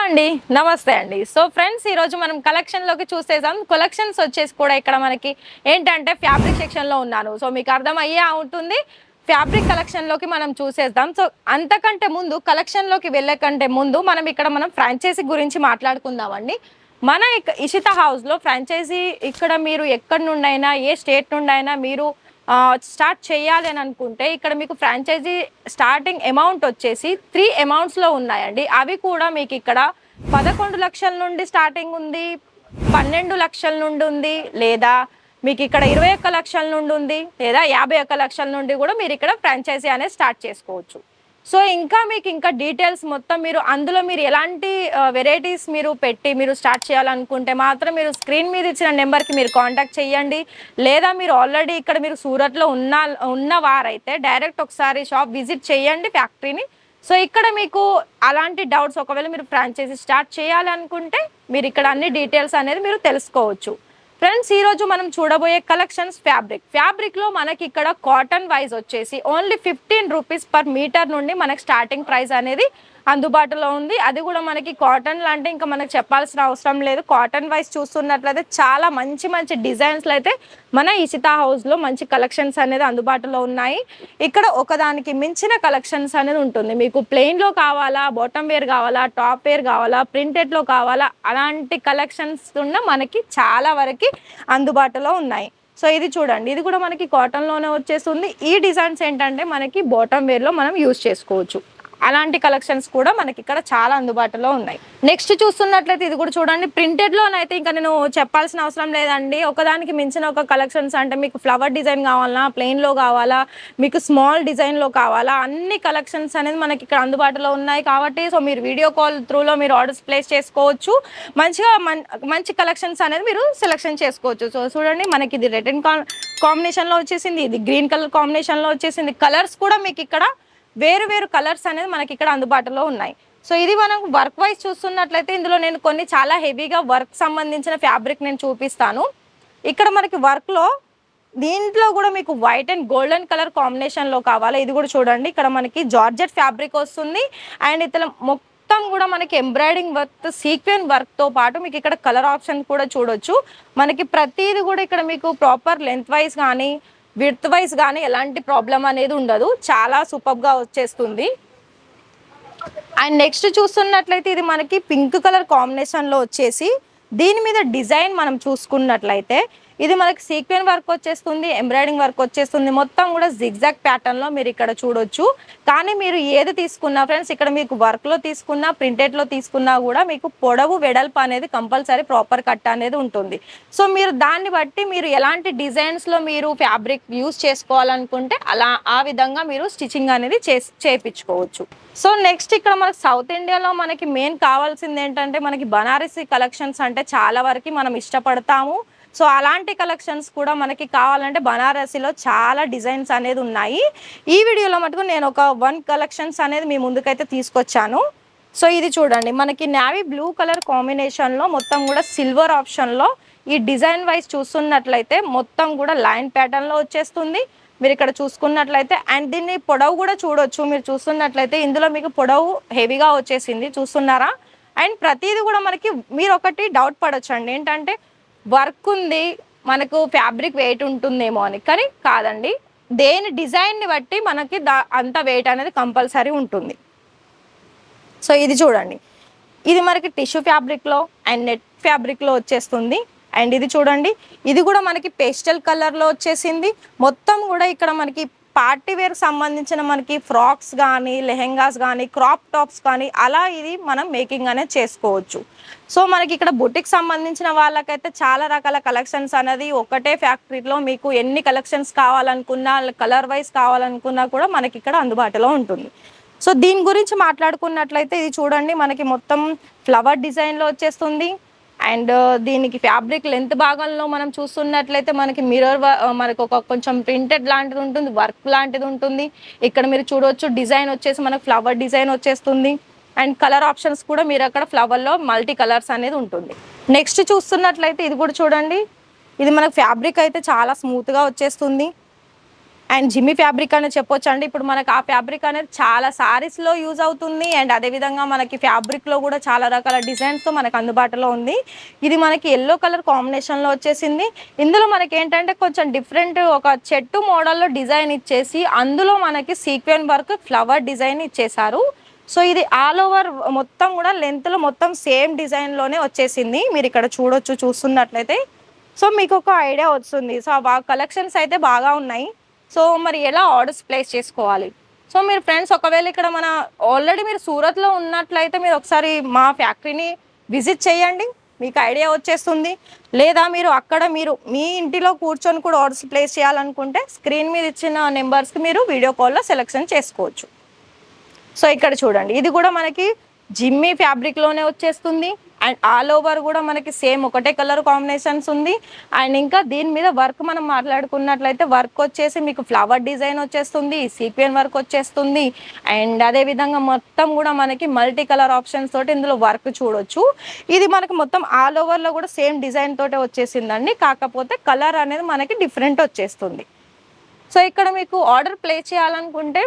అండి నమస్తే అండి సో ఫ్రెండ్స్ ఈ రోజు మనం కలెక్షన్ లోకి చూసేసాం కలెక్షన్స్ వచ్చేసి కూడా ఇక్కడ మనకి ఏంటంటే ఫ్యాబ్రిక్ సెక్షన్ లో ఉన్నాను సో మీకు అర్థం అయ్యే ఉంటుంది ఫ్యాబ్రిక్ కలెక్షన్ లోకి మనం చూసేద్దాం సో అంతకంటే ముందు కలెక్షన్ లోకి వెళ్ళే కంటే ముందు మనం ఇక్కడ మనం ఫ్రాంచైజీ గురించి మాట్లాడుకుందామండి మన ఇక- ఇషిత హౌస్ లో ఫ్రాంచైజీ ఇక్కడ మీరు ఎక్కడి నుండైనా ఏ స్టేట్ నుండైనా మీరు ఆ, స్టార్ట్ చేయాలి అని అనుకుంటే ఇక్కడ మీకు ఫ్రాంచైజీ స్టార్టింగ్ అమౌంట్ వచ్చేసి త్రీ అమౌంట్స్లో ఉన్నాయండి అవి కూడా మీకు ఇక్కడ పదకొండు లక్షల నుండి స్టార్టింగ్ ఉంది పన్నెండు లక్షల నుండి ఉంది లేదా మీకు ఇక్కడ ఇరవై ఒక్క లక్షల నుండి ఉంది లేదా యాభై ఒక్క లక్షల నుండి కూడా మీరు ఇక్కడ ఫ్రాంచైజీ అనేది స్టార్ట్ చేసుకోవచ్చు సో ఇంకా మీకు ఇంకా డీటెయిల్స్ మొత్తం మీరు అందులో మీరు ఎలాంటి వెరైటీస్ మీరు పెట్టి మీరు స్టార్ట్ చేయాలనుకుంటే మాత్రం మీరు స్క్రీన్ మీద ఇచ్చిన నెంబర్కి మీరు కాంటాక్ట్ చేయండి లేదా మీరు ఆల్రెడీ ఇక్కడ మీరు సూరత్లో ఉన్న ఉన్నవారైతే డైరెక్ట్ ఒకసారి షాప్ విజిట్ చేయండి ఫ్యాక్టరీని సో ఇక్కడ మీకు అలాంటి డౌట్స్ ఒకవేళ మీరు ఫ్రాంచైజీ స్టార్ట్ చేయాలనుకుంటే మీరు ఇక్కడ అన్ని డీటెయిల్స్ అనేది మీరు తెలుసుకోవచ్చు ఫ్రెండ్స్ ఈ రోజు మనం చూడబోయే కలెక్షన్స్ ఫ్యాబ్రిక్ ఫ్యాబ్రిక్ లో మనకి ఇక్కడ కాటన్ వైజ్ వచ్చేసి only fifteen rupees per meter నుండి మనకి స్టార్టింగ్ ప్రైస్ అనేది అందుబాటులో ఉంది అది కూడా మనకి కాటన్ అంటే ఇంకా మనకి చెప్పాల్సిన అవసరం లేదు కాటన్ వైజ్ చూస్తున్నట్లయితే చాలా మంచి మంచి డిజైన్స్లో అయితే మన ఇషితా హౌస్లో మంచి కలెక్షన్స్ అనేది అందుబాటులో ఉన్నాయి ఇక్కడ ఒకదానికి మించిన కలెక్షన్స్ అనేది ఉంటుంది మీకు ప్లెయిన్లో కావాలా బాటమ్ వేర్ కావాలా టాప్ వేర్ కావాలా ప్రింటెడ్లో కావాలా అలాంటి కలెక్షన్స్ ఉన్న మనకి చాలా వరకు అందుబాటులో ఉన్నాయి సో ఇది చూడండి ఇది కూడా మనకి కాటన్లోనే వచ్చేస్తుంది ఈ డిజైన్స్ ఏంటంటే మనకి బాటమ్ వేర్లో మనం యూజ్ చేసుకోవచ్చు అలాంటి కలెక్షన్స్ కూడా మనకి ఇక్కడ చాలా అందుబాటులో ఉన్నాయి నెక్స్ట్ చూస్తున్నట్లయితే ఇది కూడా చూడండి ప్రింటెడ్ లోనైతే ఇంకా నేను చెప్పాల్సిన అవసరం లేదండి ఒకదానికి మించిన ఒక కలెక్షన్స్ అంటే మీకు ఫ్లవర్ డిజైన్ కావాలా ప్లెయిన్ లో కావాలా మీకు స్మాల్ డిజైన్ లో కావాలా అన్ని కలెక్షన్స్ అనేది మనకి ఇక్కడ అందుబాటులో ఉన్నాయి కాబట్టి సో మీరు వీడియో కాల్ త్రూలో మీరు ఆర్డర్స్ ప్లేస్ చేసుకోవచ్చు మంచిగా మన్- మంచి కలెక్షన్స్ అనేది మీరు సెలెక్షన్ చేసుకోవచ్చు సో చూడండి మనకి ఇది రెడ్ అండ్ కాంబినేషన్ లో వచ్చేసింది ఇది గ్రీన్ కలర్ కాంబినేషన్ లో వచ్చేసింది కలర్స్ కూడా మీకు ఇక్కడ వేరు వేరు కలర్స్ అనేది మనకి ఇక్కడ అందుబాటులో ఉన్నాయి సో ఇది మనం వర్క్ వైజ్ చూస్తున్నట్లయితే ఇందులో నేను కొన్ని చాలా హెవీగా వర్క్ సంబంధించిన ఫ్యాబ్రిక్ నేను చూపిస్తాను ఇక్కడ మనకి వర్క్లో దీంట్లో కూడా మీకు వైట్ అండ్ గోల్డెన్ కలర్ కాంబినేషన్లో కావాలి ఇది కూడా చూడండి ఇక్కడ మనకి జార్జెట్ ఫ్యాబ్రిక్ వస్తుంది అండ్ ఇతర మొత్తం కూడా మనకి ఎంబ్రాయిడింగ్ వర్క్ సీక్వెన్ వర్క్తో పాటు మీకు ఇక్కడ కలర్ ఆప్షన్ కూడా చూడొచ్చు మనకి ప్రతిది కూడా ఇక్కడ మీకు ప్రాపర్ లెంత్ వైజ్ కానీ విడ్త్ వైజ్ కానీ ఎలాంటి ప్రాబ్లం అనేది ఉండదు చాలా సూపర్గా వచ్చేస్తుంది అండ్ నెక్స్ట్ చూస్తున్నట్లయితే ఇది మనకి పింక్ కలర్ కాంబినేషన్లో వచ్చేసి దీని మీద డిజైన్ మనం చూసుకున్నట్లయితే ఇది మనకి సీక్వెన్ వర్క్ వచ్చేస్తుంది ఎంబ్రాయిడింగ్ వర్క్ వచ్చేస్తుంది మొత్తం కూడా జిగ్జాగ్ ప్యాటర్న్లో మీరు ఇక్కడ చూడొచ్చు కానీ మీరు ఏది తీసుకున్నా ఫ్రెండ్స్ ఇక్కడ మీకు వర్క్లో తీసుకున్నా ప్రింటెడ్లో తీసుకున్నా కూడా మీకు పొడవు వెడల్పు అనేది కంపల్సరీ ప్రాపర్ కట్ అనేది ఉంటుంది సో మీరు దాన్ని బట్టి మీరు ఎలాంటి డిజైన్స్లో మీరు ఫ్యాబ్రిక్ యూస్ చేసుకోవాలనుకుంటే అలా ఆ విధంగా మీరు స్టిచ్చింగ్ అనేది చేసి చేయించుకోవచ్చు సో నెక్స్ట్ ఇక్కడ మనకి సౌత్ ఇండియాలో మనకి మెయిన్ కావాల్సింది ఏంటంటే మనకి బనారసి కలెక్షన్స్ అంటే చాలా వరకు మనం ఇష్టపడతాము సో అలాంటి కలెక్షన్స్ కూడా మనకి కావాలంటే బనారసిలో చాలా డిజైన్స్ అనేది ఉన్నాయి ఈ వీడియోలో మటుకు నేను ఒక వన్ కలెక్షన్స్ అనేది మీ ముందుకైతే తీసుకొచ్చాను సో ఇది చూడండి మనకి నావీ బ్లూ కలర్ కాంబినేషన్లో మొత్తం కూడా సిల్వర్ ఆప్షన్లో ఈ డిజైన్ వైజ్ చూస్తున్నట్లయితే మొత్తం కూడా లైన్ ప్యాటర్న్లో వచ్చేస్తుంది మీరు ఇక్కడ చూసుకున్నట్లయితే అండ్ దీన్ని పొడవు కూడా చూడొచ్చు మీరు చూస్తున్నట్లయితే ఇందులో మీకు పొడవు హెవీగా వచ్చేసింది చూస్తున్నారా అండ్ ప్రతిదీ కూడా మనకి మీరు ఒకటి డౌట్ పడొచ్చు అండి ఏంటంటే వర్క్ ఉంది మనకు ఫ్యాబ్రిక్ వెయిట్ ఉంటుందేమో అని కానీ కాదండి దేని డిజైన్ని బట్టి మనకి దా అంత వెయిట్ అనేది కంపల్సరీ ఉంటుంది సో ఇది చూడండి ఇది మనకి టిష్యూ ఫ్యాబ్రిక్లో అండ్ నెట్ ఫ్యాబ్రిక్లో వచ్చేస్తుంది అండ్ ఇది చూడండి ఇది కూడా మనకి పేస్టల్ కలర్లో వచ్చేసింది మొత్తం కూడా ఇక్కడ మనకి పార్టీ వేర్ సంబంధించిన మనకి ఫ్రాక్స్ కానీ లెహెంగాస్ కానీ క్రాప్ టాప్స్ కానీ అలా ఇది మనం మేకింగ్ అనేది చేసుకోవచ్చు సో మనకి ఇక్కడ బుటిక్ సంబంధించిన వాళ్ళకైతే చాలా రకాల కలెక్షన్స్ అనేది ఒకటే ఫ్యాక్టరీలో మీకు ఎన్ని కలెక్షన్స్ కావాలనుకున్నా కలర్ వైజ్ కావాలనుకున్నా కూడా మనకి ఇక్కడ అందుబాటులో ఉంటుంది సో దీని గురించి మాట్లాడుకున్నట్లయితే ఇది చూడండి మనకి మొత్తం ఫ్లవర్ డిజైన్లో వచ్చేస్తుంది అండ్ దీనికి ఫ్యాబ్రిక్ లెంత్ భాగంలో మనం చూస్తున్నట్లయితే మనకి మిర్రర్ మనకు ఒక కొంచెం ప్రింటెడ్ లాంటిది ఉంటుంది వర్క్ లాంటిది ఉంటుంది ఇక్కడ మీరు చూడవచ్చు డిజైన్ వచ్చేసి మనకు ఫ్లవర్ డిజైన్ వచ్చేస్తుంది అండ్ కలర్ ఆప్షన్స్ కూడా మీరు అక్కడ ఫ్లవర్లో మల్టీ కలర్స్ అనేది ఉంటుంది నెక్స్ట్ చూస్తున్నట్లయితే ఇది కూడా చూడండి ఇది మనకు ఫ్యాబ్రిక్ అయితే చాలా స్మూత్గా వచ్చేస్తుంది అండ్ జిమ్మి ఫ్యాబ్రిక్ అనేది చెప్పొచ్చు అండి ఇప్పుడు మనకి ఆ ఫ్యాబ్రిక్ అనేది చాలా సారీస్లో యూజ్ అవుతుంది అండ్ అదేవిధంగా మనకి ఫ్యాబ్రిక్లో కూడా చాలా రకాల డిజైన్స్తో మనకు అందుబాటులో ఉంది ఇది మనకి ఎల్లో కలర్ కాంబినేషన్లో వచ్చేసింది ఇందులో మనకి ఏంటంటే కొంచెం డిఫరెంట్ ఒక చెట్టు మోడల్లో డిజైన్ ఇచ్చేసి అందులో మనకి సీక్వెన్ వర్క్ ఫ్లవర్ డిజైన్ ఇచ్చేసారు సో ఇది ఆల్ ఓవర్ మొత్తం కూడా లెంత్లో మొత్తం సేమ్ డిజైన్లోనే వచ్చేసింది మీరు ఇక్కడ చూడొచ్చు చూస్తున్నట్లయితే సో మీకు ఒక ఐడియా వస్తుంది సో ఆ కలెక్షన్స్ అయితే బాగా ఉన్నాయి సో మరి ఎలా ఆర్డర్స్ ప్లేస్ చేసుకోవాలి సో మీరు ఫ్రెండ్స్ ఒకవేళ ఇక్కడ మన ఆల్రెడీ మీరు సూరత్లో ఉన్నట్లయితే మీరు ఒకసారి మా ఫ్యాక్టరీని విజిట్ చేయండి మీకు ఐడియా వచ్చేస్తుంది లేదా మీరు అక్కడ మీరు మీ ఇంటిలో కూర్చొని కూడా ఆర్డర్స్ ప్లేస్ చేయాలనుకుంటే స్క్రీన్ మీద ఇచ్చిన నెంబర్స్కి మీరు వీడియో కాల్లో సెలెక్షన్ చేసుకోవచ్చు సో ఇక్కడ చూడండి ఇది కూడా మనకి జిమ్మీ ఫ్యాబ్రిక్లోనే వచ్చేస్తుంది అండ్ ఆల్ ఓవర్ కూడా మనకి సేమ్ ఒకటే కలర్ కాంబినేషన్స్ ఉంది అండ్ ఇంకా దీని మీద వర్క్ మనం మాట్లాడుకున్నట్లయితే వర్క్ వచ్చేసి మీకు ఫ్లవర్ డిజైన్ వచ్చేస్తుంది సీక్వెన్ వర్క్ వచ్చేస్తుంది అండ్ అదే విధంగా మొత్తం కూడా మనకి మల్టీ కలర్ ఆప్షన్స్ తోటి ఇందులో వర్క్ చూడొచ్చు ఇది మనకి మొత్తం ఆల్ ఓవర్లో కూడా సేమ్ డిజైన్ తోటే వచ్చేసిందండి కాకపోతే కలర్ అనేది మనకి డిఫరెంట్ వచ్చేస్తుంది సో ఇక్కడ మీకు ఆర్డర్ ప్లే చేయాలనుకుంటే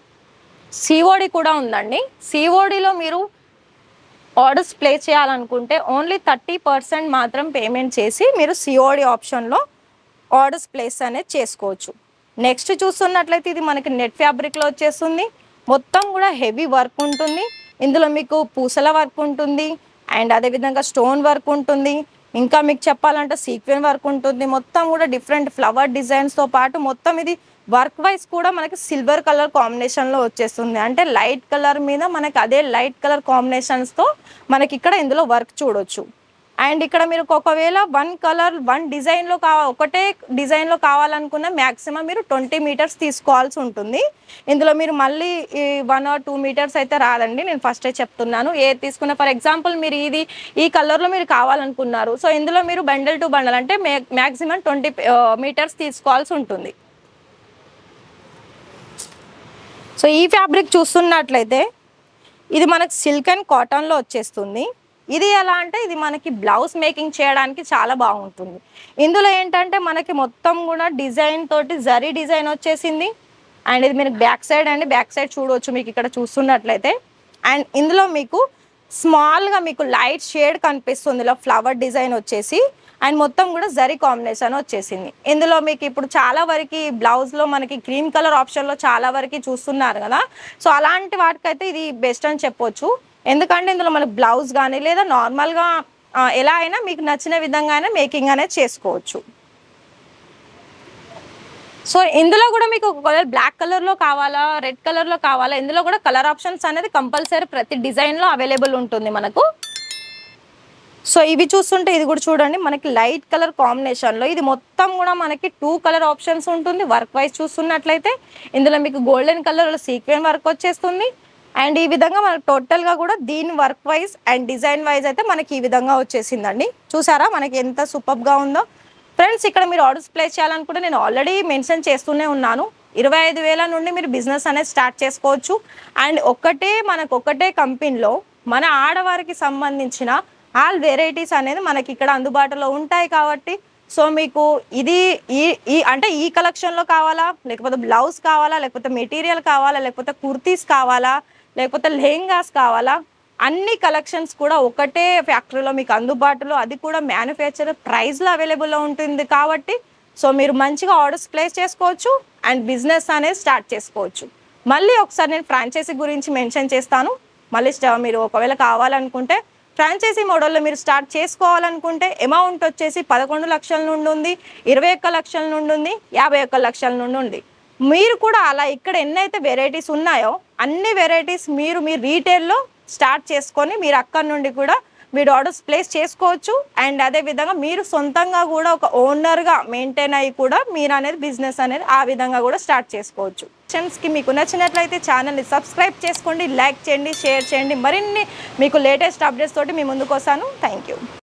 సిఓడి కూడా ఉందండి సిఓడిలో మీరు ఆర్డర్స్ ప్లే చేయాలనుకుంటే ఓన్లీ థర్టీ పర్సెంట్ మాత్రం పేమెంట్ చేసి మీరు సిఓడి ఆప్షన్లో ఆర్డర్స్ ప్లేస్ అనేది చేసుకోవచ్చు నెక్స్ట్ చూస్తున్నట్లయితే ఇది మనకి నెట్ ఫ్యాబ్రిక్లో వచ్చేస్తుంది మొత్తం కూడా హెవీ వర్క్ ఉంటుంది ఇందులో మీకు పూసల వర్క్ ఉంటుంది అండ్ అదేవిధంగా స్టోన్ వర్క్ ఉంటుంది ఇంకా మీకు చెప్పాలంటే సీక్వెన్ వర్క్ ఉంటుంది మొత్తం కూడా డిఫరెంట్ ఫ్లవర్ డిజైన్స్తో పాటు మొత్తం ఇది వర్క్ వైజ్ కూడా మనకి సిల్వర్ కలర్ కాంబినేషన్లో వచ్చేస్తుంది అంటే లైట్ కలర్ మీద మనకి అదే లైట్ కలర్ కాంబినేషన్స్తో మనకి ఇక్కడ ఇందులో వర్క్ చూడొచ్చు అండ్ ఇక్కడ మీరు ఒకవేళ వన్ కలర్ వన్ డిజైన్లో కా ఒకటే డిజైన్లో కావాలనుకున్న మ్యాక్సిమం మీరు ట్వంటీ మీటర్స్ తీసుకోవాల్సి ఉంటుంది ఇందులో మీరు మళ్ళీ ఈ వన్ ఆర్ టూ మీటర్స్ అయితే రాదండి నేను ఫస్టే చెప్తున్నాను ఏ తీసుకున్న ఫర్ ఎగ్జాంపుల్ మీరు ఇది ఈ కలర్లో మీరు కావాలనుకున్నారు సో ఇందులో మీరు బండల్ టు బండల్ అంటే మ్యాక్సిమం ట్వంటీ మీటర్స్ తీసుకోవాల్సి ఉంటుంది సో ఈ ఫ్యాబ్రిక్ చూస్తున్నట్లయితే ఇది మనకు సిల్క్ అండ్ కాటన్లో వచ్చేస్తుంది ఇది ఎలా అంటే ఇది మనకి బ్లౌజ్ మేకింగ్ చేయడానికి చాలా బాగుంటుంది ఇందులో ఏంటంటే మనకి మొత్తం కూడా డిజైన్ తోటి జరీ డిజైన్ వచ్చేసింది అండ్ ఇది మీరు బ్యాక్ సైడ్ అండి బ్యాక్ సైడ్ చూడవచ్చు మీకు ఇక్కడ చూస్తున్నట్లయితే అండ్ ఇందులో మీకు స్మాల్గా మీకు లైట్ షేడ్ కనిపిస్తుంది ఇలా ఫ్లవర్ డిజైన్ వచ్చేసి అండ్ మొత్తం కూడా జరీ కాంబినేషన్ వచ్చేసింది ఇందులో మీకు ఇప్పుడు చాలా వరకు బ్లౌజ్లో మనకి గ్రీన్ కలర్ ఆప్షన్లో చాలా వరకు చూస్తున్నారు కదా సో అలాంటి వాటికైతే ఇది బెస్ట్ అని చెప్పొచ్చు ఎందుకంటే ఇందులో మనకి బ్లౌజ్ కానీ లేదా నార్మల్గా ఆ, ఎలా అయినా మీకు నచ్చిన విధంగా అయినా మేకింగ్ అనేది చేసుకోవచ్చు సో ఇందులో కూడా మీకు ఒకవేళ బ్లాక్ కలర్లో కావాలా రెడ్ కలర్లో కావాలా ఇందులో కూడా కలర్ ఆప్షన్స్ అనేది కంపల్సరీ ప్రతి డిజైన్లో అవైలబుల్ ఉంటుంది మనకు సో ఇవి చూస్తుంటే ఇది కూడా చూడండి మనకి లైట్ కలర్ కాంబినేషన్లో ఇది మొత్తం కూడా మనకి టూ కలర్ ఆప్షన్స్ ఉంటుంది వర్క్ వైజ్ చూస్తున్నట్లయితే ఇందులో మీకు గోల్డెన్ కలర్లో సీక్వెన్ వర్క్ వచ్చేస్తుంది అండ్ ఈ విధంగా మనకి టోటల్గా కూడా దీని work wise and design wise అయితే మనకి ఈ విధంగా వచ్చేసిందండి చూసారా మనకి ఎంత సూపర్గా ఉందో ఫ్రెండ్స్ ఇక్కడ మీరు ఆర్డర్స్ ప్లేస్ చేయాలనుకుంటే నేను ఆల్రెడీ మెన్షన్ చేస్తూనే ఉన్నాను ఇరవై ఐదు వేల నుండి మీరు బిజినెస్ అనేది స్టార్ట్ చేసుకోవచ్చు అండ్ ఒక్కటే మనకు ఒక్కటే కంపెనీలో మన ఆడవారికి సంబంధించిన ఆల్ వెరైటీస్ అనేది మనకి ఇక్కడ అందుబాటులో ఉంటాయి కాబట్టి సో మీకు ఇది ఈ ఈ అంటే ఈ కలెక్షన్లో కావాలా లేకపోతే బ్లౌజ్ కావాలా లేకపోతే మెటీరియల్ కావాలా లేకపోతే కుర్తీస్ కావాలా లేకపోతే లెహెంగాస్ కావాలా అన్ని కలెక్షన్స్ కూడా ఒకటే ఫ్యాక్టరీలో మీకు అందుబాటులో అది కూడా మ్యానుఫ్యాక్చర్ ప్రైస్లో అవైలబుల్లో ఉంటుంది కాబట్టి సో మీరు మంచిగా ఆర్డర్స్ ప్లేస్ చేసుకోవచ్చు అండ్ బిజినెస్ అనేది స్టార్ట్ చేసుకోవచ్చు మళ్ళీ ఒకసారి నేను ఫ్రాంచైజీ గురించి మెన్షన్ చేస్తాను మళ్ళీ స్ట- మీరు ఒకవేళ కావాలనుకుంటే ఫ్రాంచైజీ మోడల్లో మీరు స్టార్ట్ చేసుకోవాలనుకుంటే అమౌంట్ వచ్చేసి పదకొండు లక్షల నుండి ఉంది ఇరవై ఒక్క లక్షల నుండి ఉంది యాభై ఒక్క లక్షల నుండి ఉంది మీరు కూడా అలా ఇక్కడ ఎన్నైతే వెరైటీస్ ఉన్నాయో అన్ని వెరైటీస్ మీరు మీ రీటైల్లో స్టార్ట్ చేసుకొని మీరు అక్కడి నుండి కూడా మీరు ఆర్డర్స్ ప్లేస్ చేసుకోవచ్చు అండ్ అదే విధంగా మీరు సొంతంగా కూడా ఒక ఓనర్గా మెయింటైన్ అయ్యి కూడా మీరు అనేది బిజినెస్ అనేది ఆ విధంగా కూడా స్టార్ట్ చేసుకోవచ్చు కి మీకు నచ్చినట్లయితే ఛానల్ని సబ్స్క్రైబ్ చేసుకోండి లైక్ చేయండి షేర్ చేయండి మరిన్ని మీకు లేటెస్ట్ అప్డేట్స్ తోటి మీ ముందుకు వస్తాను థ్యాంక్ యూ